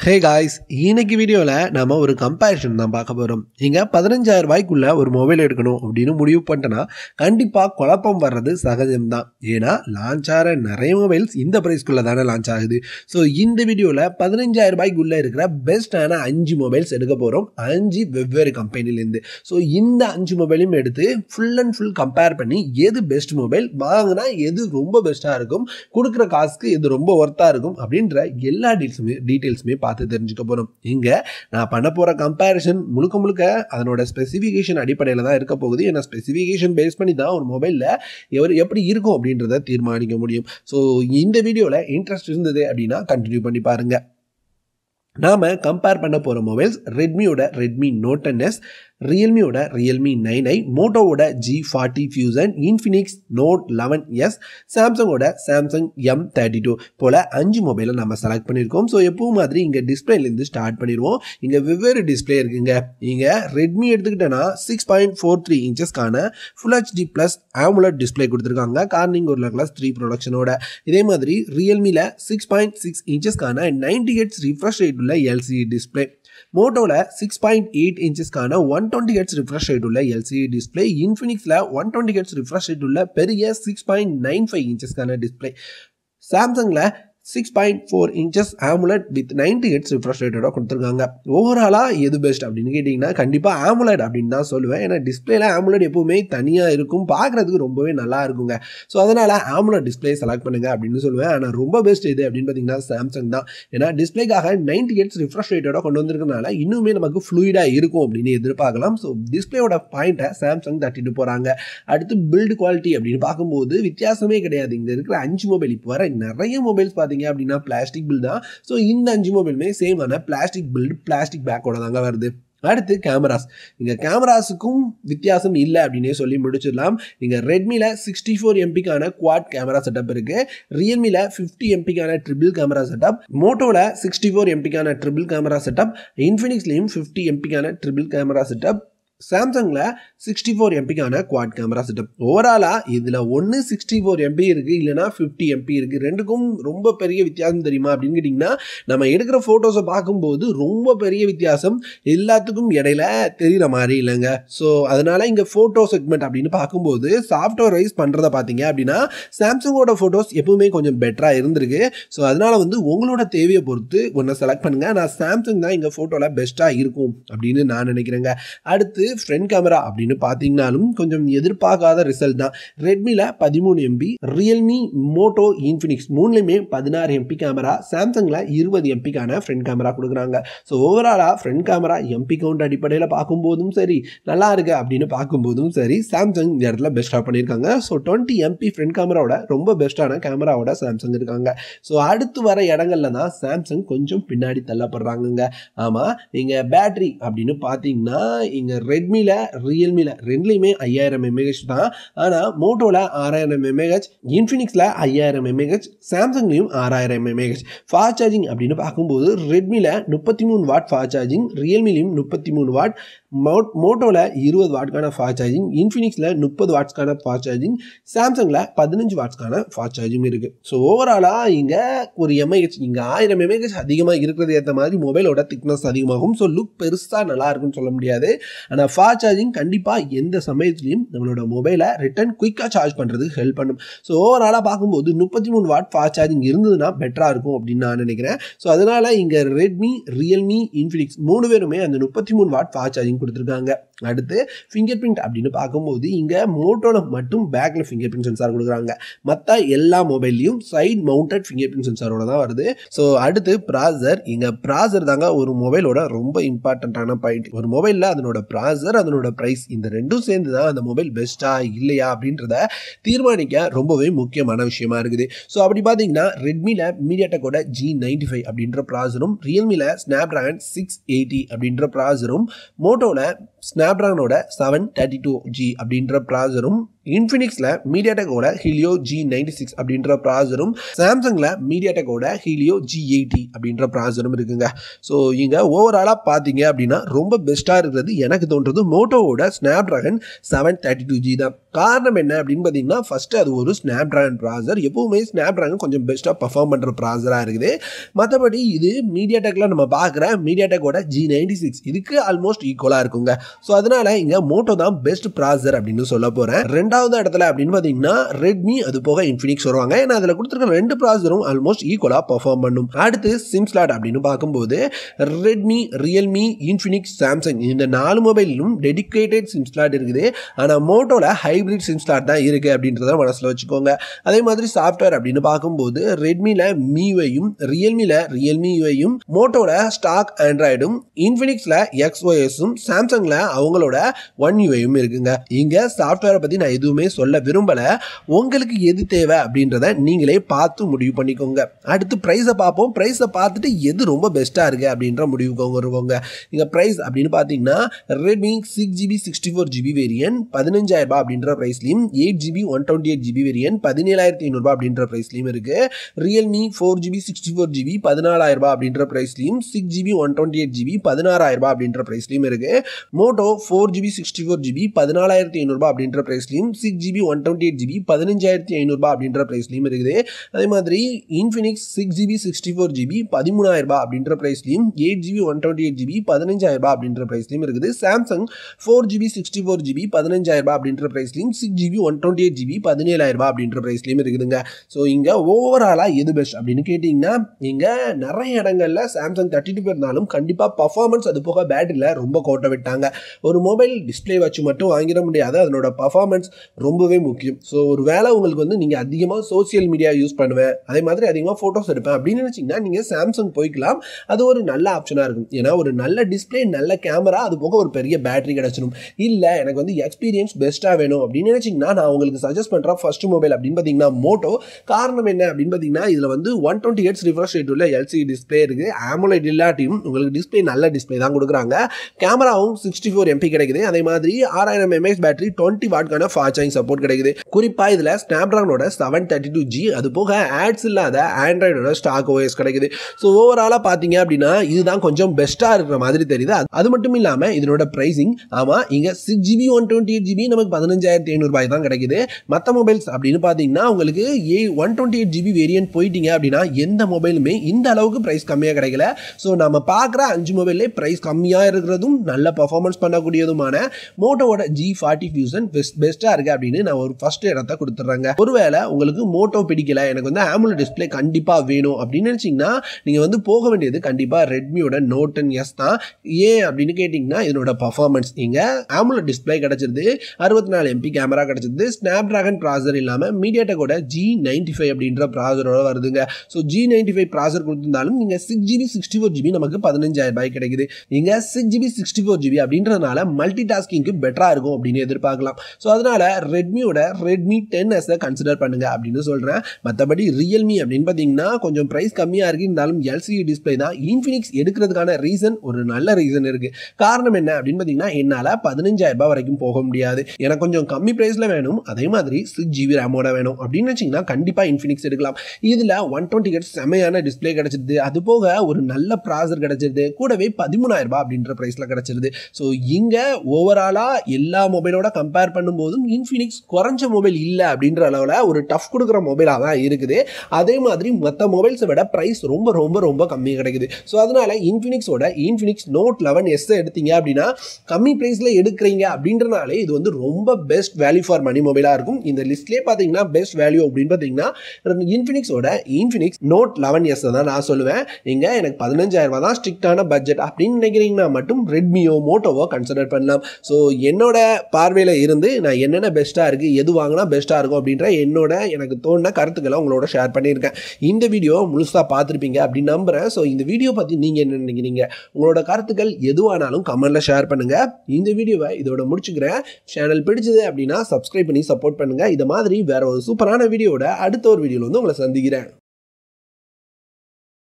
hey guys இன்னைக்கு வீடியோவில் நம்ம ஒரு கம்பேரிஷன் தான் பார்க்க போகிறோம் இங்கே பதினஞ்சாயிரம் ரூபாய்க்குள்ள ஒரு மொபைல் எடுக்கணும் அப்படின்னு முடிவு பண்ணிட்டேன்னா கண்டிப்பாக குழப்பம் வர்றது சகஜம்தான் ஏன்னா லான்ச் ஆகிற நிறைய மொபைல்ஸ் இந்த ப்ரைஸ்க்குள்ளே தானே லான்ச் ஆகுது ஸோ இந்த வீடியோவில் பதினஞ்சாயிரம் ரூபாய்க்குள்ளே இருக்கிற பெஸ்ட்டான அஞ்சு மொபைல்ஸ் எடுக்க போகிறோம் அஞ்சு வெவ்வேறு கம்பெனிலேருந்து ஸோ இந்த அஞ்சு மொபைலையும் எடுத்து ஃபுல் அண்ட் ஃபுல் கம்பேர் பண்ணி எது பெஸ்ட் மொபைல் வாங்கினா எது ரொம்ப பெஸ்ட்டாக இருக்கும் கொடுக்குற காசுக்கு இது ரொம்ப ஒர்த்தாக இருக்கும் அப்படின்ற எல்லா டீல்ஸுமே டீட்டெயில்ஸுமே பார்த்து தெரிஞ்சுக்க போகிறோம் இங்கே நான் பண்ண போகிற கம்பேரிஷன் முழுக்க முழுக்க அதனோட ஸ்பெசிஃபிகேஷன் அடிப்படையில் தான் இருக்க போகுது ஏன்னா ஸ்பெசிஃபிகேஷன் பேஸ் பண்ணி தான் ஒரு மொபைலில் எவர் எப்படி இருக்கும் அப்படின்றத தீர்மானிக்க முடியும் ஸோ இந்த வீடியோவில் இன்ட்ரெஸ்ட் இருந்தது அப்படின்னா கண்டினியூ பண்ணி பாருங்கள் நாம் கம்பேர் பண்ண போகிற மொபைல்ஸ் ரெட்மியோட ரெட்மி நோட் டென் எஸ் ரியல்மியோட ரியல்மி நைன் ஐ மோட்டோவோட G forty fusion Infinix note eleven S சாம்சங்கோட சாம்சங் எம் தேர்ட்டி டூ போல் அஞ்சு மொபைலை நம்ம செலக்ட் பண்ணியிருக்கோம் ஸோ எப்பவும் மாதிரி இங்கே டிஸ்பிளேலேருந்து ஸ்டார்ட் பண்ணிடுவோம் இங்கே வெவ்வேறு டிஸ்பிளே இருக்குங்க இங்கே ரெட்மி எடுத்துக்கிட்டேன்னா சிக்ஸ் பாயிண்ட் ஃபோர் த்ரீ இன்ச்சஸ்க்கான full HD plus AMOLED display கொடுத்துருக்காங்க கார்னிங் ஒரு கிளாஸ் த்ரீ ப்ரொடக்ஷனோட இதே மாதிரி ரியல்மியில் சிக்ஸ் பாயிண்ட் சிக்ஸ் இன்ச்சஸ்க்கான நைன்டி ஹெட்ஸ் ரிஃப்ரெஷ் ரேட் உள்ள எல்சிடி டிஸ்பிளே மோட்டோவில் சிக்ஸ் பாயிண்ட் எயிட் இன்ச்சஸ்க்கான one twenty hertz refresh rate உள்ள எல்சிடி டிஸ்பிளே இன்ஃபினிக்ஸில் one twenty hertz refresh rate உள்ள பெரிய சிக்ஸ் பாயிண்ட் நைன் ஃபைவ் இன்ச்சஸ்க்கான டிஸ்பிளே சாம்சங்கில் six point four inches AMOLED with ninety hertz refresh ரேட்டோட கொடுத்துருக்காங்க ஓவராலாக எது பெஸ்ட் அப்படின்னு கேட்டிங்கன்னா கண்டிப்பாக ஆமுலட் அப்படின்னு தான் சொல்லுவேன் ஏன்னா டிஸ்பிளேல ஆமுலட் எப்பவுமே தனியாக இருக்கும் பார்க்குறதுக்கு ரொம்பவே நல்லா இருக்குங்க ஸோ அதனால் ஆமுலட் டிஸ்பிளே செலக்ட் பண்ணுங்க அப்படின்னு சொல்லுவேன் ஆனால் ரொம்ப பெஸ்ட் எது அப்படின்னு பார்த்தீங்கன்னா சாம்சங் தான் ஏன்னா டிஸ்பிளேக்காக நைன்டி ஹெட்ஸ் ரிஃப்ரெஷ் ரேட்டோட கொண்டு வந்திருக்கனால இன்னுமே நமக்கு ஃப்ளூயிடாக இருக்கும் அப்படின்னு எதிர்பார்க்கலாம் ஸோ டிஸ்பிளேயோட பாயிண்ட்டை சாம்சங் தட்டிட்டு போகிறாங்க அடுத்து பில்டு குவாலிட்டி அப்படின்னு பார்க்கும்போது வித்தியாசமே கிடையாது இங்கே இருக்கிற அஞ்சு மொபைல் இப்போ வர நிறைய மொபைல்ஸ் பார்த்தீங்க அப்படின்னா பிளாஸ்டிக் பில் தான் ஸோ இந்த அஞ்சு மொபைலுமே சேமான பிளாஸ்டிக் பில்டு பிளாஸ்டிக் பேக்கோட தாங்க வருது அடுத்து கேமராஸ் இங்கே கேமராஸுக்கும் வித்தியாசம் இல்லை அப்படின்னே சொல்லி முடிச்சிடலாம் இங்கே ரெட்மியில் சிக்ஸ்டி ஃபோர் எம்பிக்கான குவாட் கேமரா செட்டப் இருக்குது ரியல்மியில் ஃபிஃப்டி எம்பிக்கான ட்ரிபிள் கேமரா செட்டப் மோட்டோவில் சிக்ஸ்டி ஃபோர் எம்பிக்கான ட்ரிபிள் கேமரா செட்டப் இன்ஃபினிக்ஸ்லேயும் ஃபிஃப்டி எம்பிக்கான ட்ரிபிள் கேமரா செட்டப் சாம்சங்கில் சிக்ஸ்டி ஃபோர் எம்பிக்கான குவாட் கேமரா செட்டப் ஓவராலாக இதில் ஒன்று சிக்ஸ்டி ஃபோர் எம்பி இருக்குது இல்லைனா ஃபிஃப்டி எம்பி இருக்குது ரெண்டுக்கும் ரொம்ப பெரிய வித்தியாசம் தெரியுமா அப்படின்னு கேட்டிங்கன்னா நம்ம எடுக்கிற ஃபோட்டோஸை பார்க்கும்போது ரொம்ப பெரிய வித்தியாசம் எல்லாத்துக்கும் இடையில தெரிகிற மாதிரி இல்லைங்க ஸோ அதனால் இங்கே ஃபோட்டோ செக்மெண்ட் அப்படின்னு பார்க்கும்போது சாஃப்ட்வேர் வைஸ் பண்ணுறத பார்த்தீங்க அப்படின்னா சாம்சங்கோட ஃபோட்டோஸ் எப்பவுமே கொஞ்சம் பெட்டராக இருந்திருக்கு ஸோ அதனால் வந்து உங்களோட தேவையை பொறுத்து ஒன்றை செலக்ட் பண்ணுங்கள் நான் சாம்சங் தான் இங்கே ஃபோட்டோவில் பெஸ்ட்டாக இருக்கும் அப்படின்னு நான் நினைக்கிறேங்க அடுத்து ஃப்ரண்ட் கேமரா அப்படின்னு பார்த்தீங்கனாலும் கொஞ்சம் எதிர்பார்க்காத ரிசல்ட் தான் ரெட்மியில் பதிமூணு எம்பி ரியல்மி மோட்டோ இன்ஃபினிக்ஸ் மூணுலையுமே பதினாறு எம்பி கேமரா சாம்சங்கில் இருபது எம்பிக்கான ஃப்ரண்ட் கேமரா கொடுக்குறாங்க ஸோ ஓவராலாக ஃப்ரண்ட் கேமரா எம்பி கவுண்ட் அடிப்படையில் பார்க்கும்போதும் சரி நல்லா இருக்கு அப்படின்னு பார்க்கும்போதும் சரி சாம்சங் இந்த இடத்துல பெஸ்ட்டாக பண்ணியிருக்காங்க ஸோ டுவெண்ட்டி எம்பி ஃப்ரண்ட் கேமராவோட ரொம்ப பெஸ்ட்டான கேமராவோட சாம்சங் இருக்காங்க ஸோ அடுத்து வர இடங்கள்ல தான் சாம்சங் கொஞ்சம் பின்னாடி தள்ளப்படுறாங்கங்க ஆமாம் நீங்கள் பேட்ரி அப்படின்னு பார்த்தீங்கன்னா இங்கே ரெட்மியில் ரியல்மியில் ரெண்டுலேயுமே ஐயாயிரம் எம்ஏஹெச் தான் ஆனால் மோட்டோவில் ஆறாயிரம் எம்ஏஹெச் இன்ஃபினிக்ஸில் ஐயாயிரம் எம்ஏஹெச் சாம்சங்லேயும் ஆறாயிரம் எம்ஏஹெச் ஃபாஸ்ட் சார்ஜிங் அப்படின்னு பார்க்கும்போது ரெட்மியில் முப்பத்தி மூணு வாட் ஃபாஸ்ட் சார்ஜிங் ரியல்மிலையும் முப்பத்தி மூணு வாட் மோட் மோட்டோவில் இருபது வாட்க்கான ஃபாஸ்ட் சார்ஜிங் இன்ஃபினிக்ஸில் முப்பது வாட்ஸ்க்கான ஃபாஸ்ட் சார்ஜிங் சாம்சங்கில் பதினஞ்சு வாட்ஸ்க்கான ஃபாஸ்ட் சார்ஜிங் இருக்குது ஸோ ஓவராலாக இங்கே ஒரு எம்ஏஹெச் இங்கே ஆயிரம் எம்ஏஹெச் அதிகமாக இருக்கிறது ஏற்ற மாதிரி மொபைலோட திக்னஸ் அதிகமாகும் ஸோ லுக் பெருசாக நல்லா இருக்குன்னு சொல்ல முடியாது ஆனால் ஃபாஸ்ட் சார்ஜிங் கண்டிப்பாக எந்த சமயத்துலையும் நம்மளோட மொபைலை ரிட்டர்ன் குயிக்காக சார்ஜ் பண்ணுறதுக்கு ஹெல்ப் பண்ணும் ஸோ ஓவராலாக பார்க்கும்போது முப்பத்தி மூணு வாட் ஃபாஸ்ட் சார்ஜிங் இருந்ததுன்னா பெட்டராக இருக்கும் அப்படின்னு நான் நினைக்கிறேன் ஸோ அதனால் இங்கே ரெட்மி ரியல்மி இன்ஃபினிக்ஸ் மூணு பேருமே அந்த முப்பத்தி மூணு வாட் ஃபாஸ்ட் சார்ஜிங் கொடுத்துருக்காங்க அடுத்து ஃபிங்கர் பிரிண்ட் அப்படின்னு பார்க்கும்போது இங்கே மோட்டோவில் மட்டும் பேக்கில் ஃபிங்கர் பிரிண்ட் சென்சார் கொடுக்குறாங்க மற்ற எல்லா மொபைல்லையும் சைட் மவுண்டட் ஃபிங்கர் பிரிண்ட் சென்சாரோட தான் வருது ஸோ அடுத்து ப்ராசர் இங்கே ப்ராசர் தாங்க ஒரு மொபைலோட ரொம்ப இம்பார்ட்டண்ட்டான பாயிண்ட் ஒரு மொபைலில் அதனோட ப்ராசர் அதனோட ப்ரைஸ் இந்த ரெண்டும் சேர்ந்து தான் அந்த மொபைல் பெஸ்ட்டா இல்லையா அப்படின்றத தீர்மானிக்க ரொம்பவே முக்கியமான விஷயமா இருக்குது ஸோ அப்படி பார்த்தீங்கன்னா ரெட்மியில் மீடியாடெக்கோட ஜி நைன்டி ஃபைவ் அப்படின்ற ப்ராசரும் ரியல்மியில் ஸ்னாப் ட்ராகன் சிக்ஸ் எயிட்டி அப்படின்ற ப்ராசரும் மோட்டோவில் ஸ்னாப் ட்ராகனோட செவன் தேர்ட்டி டூ ஜி அப்படின்ற ப்ராசரும் இன்ஃபினிக்ஸில் மீடியாடெக்கோட ஹீலியோ ஜி நைன்டி சிக்ஸ் அப்படின்ற ப்ராசரும் சாம்சங்கில் மீடியாடெக்கோட ஹீலியோ ஜி எயிட்டி அப்படின்ற ப்ராசரும் இருக்குங்க ஸோ இங்கே ஓவராலாக பார்த்தீங்க அப்படின்னா ரொம்ப பெஸ்ட்டாக இருக்கிறது எனக்கு தோன்றது மோட்டோவோட Snapdragon seven thirty two G தான் காரணம் என்ன அப்படின்னு பார்த்தீங்கன்னா ஃபஸ்ட்டு அது ஒரு ஸ்னாப் ட்ராகன் ப்ராசர் எப்போவுமே ஸ்னாப் ட்ராகன் கொஞ்சம் பெஸ்ட்டாக பர்ஃபார்ம் பண்ணுற ப்ராசராக இருக்குது மற்றபடி இது மீடியா டெக்கில் நம்ம பார்க்குற மீடியா டெக்கோட ஜி நைன்டி சிக்ஸ் இதுக்கு ஆல்மோஸ்ட் ஈக்குவலாக இருக்குங்க ஸோ அதனால் இங்கே மோட்டோ தான் பெஸ்ட் ப்ராசர் அப்படின்னு சொல்ல போகிறேன் ரெண்டாவது இடத்துல அப்படின்னு பார்த்தீங்கன்னா ரெட்மி அது போக இன்ஃபினிக்ஸ் வருவாங்க ஏன்னா அதில் கொடுத்துருக்க ரெண்டு ப்ராசரும் ஆல்மோஸ்ட் ஈக்குவலாக பர்ஃபார்ம் பண்ணும் அடுத்து சிம் ஸ்லாட் அப்படின்னு பார்க்கும்போது ரெட்மி ரியல்மி இன்ஃபினிக்ஸ் சாம்சங் இந்த நாலு மொபைலிலும் டெடிக்கேட்டட் சிம் ஸ்லாட் இருக்குது ஆனால் மோட்டோவில் ஹைப்ரிட் சிம் ஸ்லாட் தான் இருக்குது அப்படின்றத மனசில் வச்சுக்கோங்க அதே மாதிரி சாஃப்ட்வேர் அப்படின்னு பார்க்கும்போது ரெட்மியில் மீவையும் ரியல்மியில் ரியல்மி யூஐயும் மோட்டோவில் ஸ்டாக் ஆண்ட்ராய்டும் இன்ஃபினிக்ஸில் எக்ஸ்ஓஎஸும் சாம்சங்கில் அவங்களோட ஒன் யூஐயும் இருக்குங்க இங்கே சாஃப்ட்வேரை பற்றி நான் எதுவுமே சொல்ல விரும்பலை உங்களுக்கு எது தேவை அப்படின்றத நீங்களே பார்த்து முடிவு பண்ணிக்கோங்க அடுத்து ப்ரைஸை பார்ப்போம் ப்ரைஸை பார்த்துட்டு எது ரொம்ப பெஸ்ட்டாக இருக்குது அப்படின்ற முடிவுக்கு வருவாங்க இங்கே ப்ரைஸ் அப்படின்னு பார்த்தீங்கன்னா Redmi six GB sixty four GB variant பதினஞ்சாயிரம் ரூபாய் அப்படின்ற ப்ரைஸ்லையும் eight GB one twenty eight GB variant பதினேழாயிரத்தி ஐநூறுபா அப்படின்ற ப்ரைஸ்லையும் இருக்குது Realme four GB sixty four GB பதினாலாயிரம் ரூபாய் அப்படின்ற ப்ரைஸ்லையும் six GB one twenty eight GB பதினாறாயிரம் ரூபாய் அப்படின்ற ப்ரைஸ்லையும் இருக்குது Moto four GB sixty four GB பதினாலாயிரத்தி ஐநூறுபா அப்படின்ற ப்ரைஸ்லையும் six GB one twenty eight GB பதினஞ்சாயிரத்தி ஐநூறுபா அப்படின்ற ப்ரைஸ்லையும் இருக்குது அதே மாதிரி Infinix six GB sixty four GB பதிமூணாயிரம் ரூபாய் அப்படின்ற ப்ரைஸ்லையும் eight GB one twenty eight GB பதினஞ்சாயிரம் ரூபாய் அப்படின்ற ப்ரைஸ்லையும் இருக்குது Samsung four GB sixty four GB பதினஞ்சாயிரம் ரூபாய் அப்படின்ற ப்ரைஸ்லையும் six GB one twenty eight GB பதினேழாயிரம் ரூபாய் அப்படின்ற ப்ரைஸ்லையும் இருக்குதுங்க ஸோ இங்கே ஓவராலாக எது பெஸ்ட் அப்படின்னு கேட்டிங்கன்னா இங்கே நிறைய இடங்கள்ல சாம்சங் தேர்ட்டி டூ இருந்தாலும் கண்டிப்பாக பர்ஃபார்மன்ஸ் அது போக பேட்டரியில் ரொம்ப கோட்டை விட்டாங்க ஒரு மொபைல் டிஸ்பிளே வச்சு மட்டும் வாங்கிட முடியாது அதனோட பர்ஃபார்மன்ஸ் ரொம்பவே முக்கியம் ஸோ ஒரு வேளை உங்களுக்கு வந்து நீங்கள் அதிகமாக சோசியல் மீடியா யூஸ் பண்ணுவேன் அதே மாதிரி அதிகமாக ஃபோட்டோஸ் எடுப்பேன் அப்படின்னு நினச்சிங்கன்னா நீங்கள் சாம்சங் போய்க்கலாம் அது ஒரு நல்ல ஆப்ஷனாக இருக்கும் ஏன்னா ஒரு நல்ல டிஸ்பிளே நல்ல கேமரா அது போக ஒரு பெரிய பேட்டரி கிடச்சிடும் இல்லை எனக்கு வந்து எக்ஸ்பீரியன்ஸ் பெஸ்ட்டாக வேணும் அப்படின்னு நினச்சிங்கன்னா நான் உங்களுக்கு சஜஸ்ட் பண்ணுற ஃபர்ஸ்ட் மொபைல் அப்படின்னு பார்த்தீங்கன்னா மோட்டோ காரணம் என்ன அப்படின்னு பார்த்தீங்கன்னா இதில் வந்து one twenty hertz refresh rate உள்ள எல்சிடி டிஸ்பிளே இருக்குது ஆமோலைட் இல்லாட்டியும் உங்களுக்கு டிஸ்பிளே நல்ல டிஸ்பிளே தான் கொடுக்குறாங்க கேமராவும் சிக்ஸ்டி ஃபோர் எம்பி கிடைக்குது அதே மாதிரி ஆறாயிரம் எம்ஏஎஸ் பேட்டரி டுவெண்ட்டி வாட்கான ஃபாஸ்ட் சார்ஜிங் சப்போர்ட் கிடைக்குது குறிப்பாக இதில் ஸ்னாப்ட்ராகனோட செவன் தேர்ட்டி டூ ஜி அது போக ஆட்ஸ் இல்லாத ஆண்ட்ராய்டோட ஸ்டாக் ஓஎஸ் கிடைக்குது ஸோ ஓவராலாக பார்த்தீங்க அப்படின்னா இதுதான் கொஞ்சம் பெஸ்ட்டாக இருக்கிற மாதிரி தெரியுது அது- அது மட்டும் இல்லாமல் இதனோட ப்ரைசிங் ஆமாம் இங்கே six GB one twenty eight GB நமக்கு பதினஞ்சாயிரத்தி ஐநூறுபாய் தான் கிடைக்குது மற்ற மொபைல்ஸ் அப்படின்னு பார்த்தீங்கன்னா உங்களுக்கு ஏ one twenty eight GB variant போயிட்டீங்க அப்படின்னா எந்த மொபைலுமே இந்த அளவுக்கு ப்ரைஸ் கம்மியாக கிடைக்கல ஸோ நம்ம பார்க்குற அஞ்சு மொபைல்லே ப்ரைஸ் கம்மியாக இருக்கிறதும் நல்ல பர்ஃபார்மன்ஸ் பண்ணக்கூடியதுமான மோட்டோவோட ஜி ஃபார்ட்டி ஃபியூசன் பெஸ்ட் பெஸ்ட்டாக இருக்குது அப்படின்னு நான் ஒரு ஃபர்ஸ்ட் இடத்த கொடுத்துட்றேங்க ஒருவேளை உங்களுக்கு மோட்டோ பிடிக்கல எனக்கு வந்து ஆமுலர் டிஸ்பிளே கண்டிப்பாக வேணும் அப்படின்னு நினச்சிங்கன்னா நீங்கள் வந்து போக வேண்டியது கண்டிப்பாக ரெட்மியோட நோட் டென் எஸ் தான் ஏன் அப்படின்னு கேட்டிங்கன்னா இதனோட பர்ஃபார்மன்ஸ் இங்கே ஆமுலர் டிஸ்பிளே கிடச்சிருது அறுபத்தி நாலு எம்பி கேமரா கிடச்சிருது ஸ்னாப் ட்ராகன் ப்ராசர் இல்லாமல் மீடியாடெக்கோட ஜி நைன்டி ஃபைவ் அப்படின்ற ப்ராசரோட வருதுங்க so G ninety five processor கொடுத்திருந்தாலும் நீங்கள் six GB sixty four GB நமக்கு பதினஞ்சாயிரம் ரூபாய் கிடைக்குது இங்கே six GB sixty four GB அப்படின்றதுனால மல்டி டாஸ்கிங்க்கு பெட்டராக இருக்கும் அப்படின்னு எதிர்பார்க்கலாம் ஸோ அதனால ரெட்மியோட ரெட்மி டென் எஸ்ஸை கன்சிடர் பண்ணுங்க அப்படின்னு சொல்கிறேன் மற்றபடி ரியல்மி அப்படின்னு பார்த்தீங்கன்னா கொஞ்சம் ப்ரைஸ் கம்மியாக இருக்கு இருந்தாலும் எல்சிடி டிஸ்பிளே தான் இன்ஃபினிக்ஸ் எடுக்கிறதுக்கான ரீசன் ஒரு நல்ல ரீசன் இருக்கு காரணம் என்ன அப்படின்னு பார்த்தீங்கன்னா என்னால் பதினஞ்சாயிரம் ரூபாய் வரைக்கும் போக முடியாது எனக்கு கொஞ்சம் கம்மி ப்ரைஸில் வேணும் அதே மாதிரி சிக்ஸ் ஜிபி ரேமோட வேணும் அப்படின்னு வச்சிங்கன்னா கண்டிப்பாக இன்ஃபினிக்ஸ் எடுக்கலாம் இதில் ஒன் டுவெண்ட்டி ஹெட்ஸ் செமையான டிஸ்பிளே கிடச்சிருது அது போக ஒரு நல்ல ப்ராசர் கிடச்சிருது கூடவே பதிமூணாயிரம் ரூபாய் அப்படின்ற ப்ரைஸில் கிடச்சிருது ஸோ இங்கே ஓவராலாக எல்லா மொபைலோட கம்பேர் பண்ணும்போதும் இன்ஃபினிக்ஸ் குறைஞ்ச மொபைல் இல்லை அப்படின்ற அளவில் ஒரு டஃப் கொடுக்குற மொபைலாக தான் இருக்குது அதே மாதிரி மற்ற மொபைல்ஸை விட ப்ரைஸ் ரொம்ப ரொம்ப ரொம்ப கம்மி கிடைக்குது ஸோ அதனால இன்ஃபினிக்ஸோட இன்ஃபினிக்ஸ் நோட் லெவன் எஸ் எடுத்தீங்க அப்படின்னா கம்மி ப்ரைஸில் எடுக்கிறீங்க அப்படின்றனாலே இது வந்து ரொம்ப பெஸ்ட் வேல்யூ ஃபார் மணி மொபைலாக இருக்கும் இந்த லிஸ்ட்லேயே பார்த்தீங்கன்னா பெஸ்ட் வேல்யூ அப்படின்னு பார்த்தீங்கன்னா இன்ஃபினிக்ஸோட இன்ஃபினிக்ஸ் நோட் லெவன் எஸ் தான் நான் சொல்லுவேன் இங்கே எனக்கு பதினஞ்சாயிரம் ரூபாய் தான் ஸ்ட்ரிக்டான பட்ஜெட் அப்படின்னு நினைக்கிறீங்கன்னா மட்டும் ரெட்மியோ மோட்டோவோ கன்சிடர் பண்ணலாம் ஸோ என்னோட பார்வையில் இருந்து நான் என்னென்ன பெஸ்ட்டாக இருக்குது எது வாங்கினா பெஸ்ட்டாக இருக்கும் அப்படின்ற என்னோட எனக்கு தோணுன கருத்துக்களை உங்களோட ஷேர் பண்ணியிருக்கேன் இந்த வீடியோ முழுசாக பார்த்துருப்பீங்க அப்படின்னு நம்புகிறேன் ஸோ இந்த வீடியோ பற்றி நீங்கள் என்ன நினைக்கிறீங்க உங்களோட கருத்துக்கள் எதுவானாலும் கமெண்ட்டில் ஷேர் பண்ணுங்கள் இந்த வீடியோவை இதோட முடிச்சுக்கிறேன் சேனல் பிடிச்சது அப்படின்னா சப்ஸ்கிரைப் பண்ணி சப்போர்ட் பண்ணுங்கள் இதை மாதிரி வேற ஒரு சூப்பரான வீடியோட அடுத்த ஒரு வீடியோவில் வந்து உங்களை சந்திக்கிறேன்